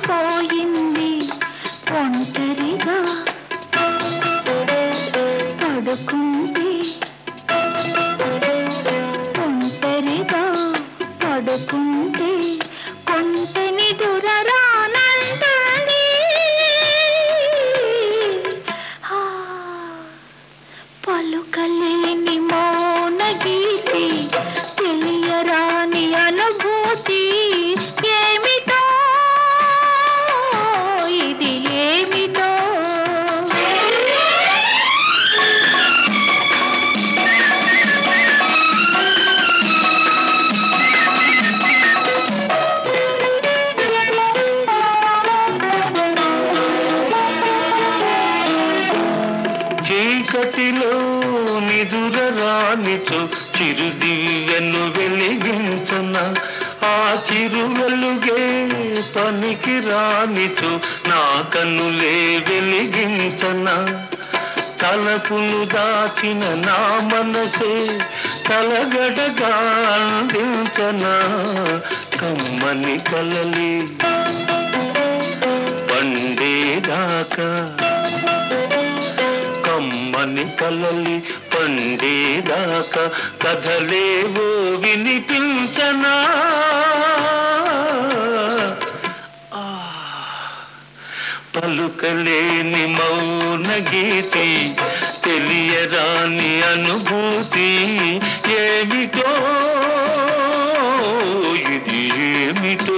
పోయింది ఒంటరిగా పడుకుంది ఒంటరిగా పడుకుంటే కొంటని దురరానంటుంది ఆ, పలుకలేని మౌన గీతి తెలియరాని అనుభూతి ఏమిటో ఇది ఏమిటో చీకటిలో నిదుర రానిచు చిరుదివ్యను వెలిగించన ఆ చిరు వెలుగే పనికి రానిచు నా కన్నులే వెలిగించన తలపును దాచిన నా మనసే తలగడగా అందించన కమ్మని కలలి పండేదాకా కమ్మని కలలి పండేదాకా కథలేవో వినిపించనా ఆ, పలుకలేని మౌన గీతి తెలియరాని అనుభూతి ఏమిటో ఇది ఏమిటో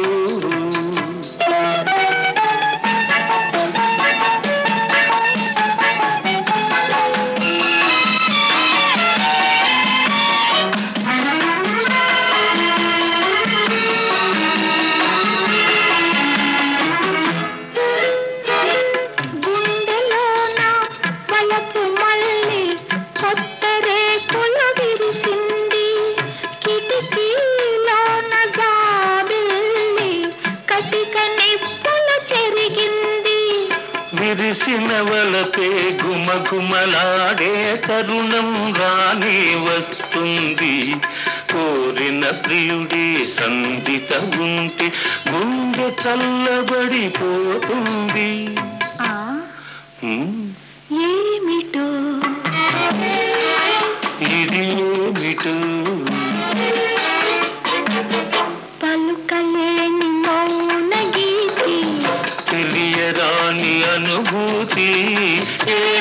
గుండెలోన వలపు మళ్ళీ కొత్త రేకులు విరిసింది కిటికీలోన జాబిల్లి కటిక నిప్పులు చెరిగింది విరిసిన వలపే గుమగుమలాడే తరుణం రాని వస్తుంది కోరిన ప్రియుడే సందిత ఉంటే గుండె చల్లబడిపోతుంది ఆ హ్మ్, ఏమిటో ఇది ఏమిటో పలుకలేని మౌన గీతి తెలియరాని అనుభూతి ఏ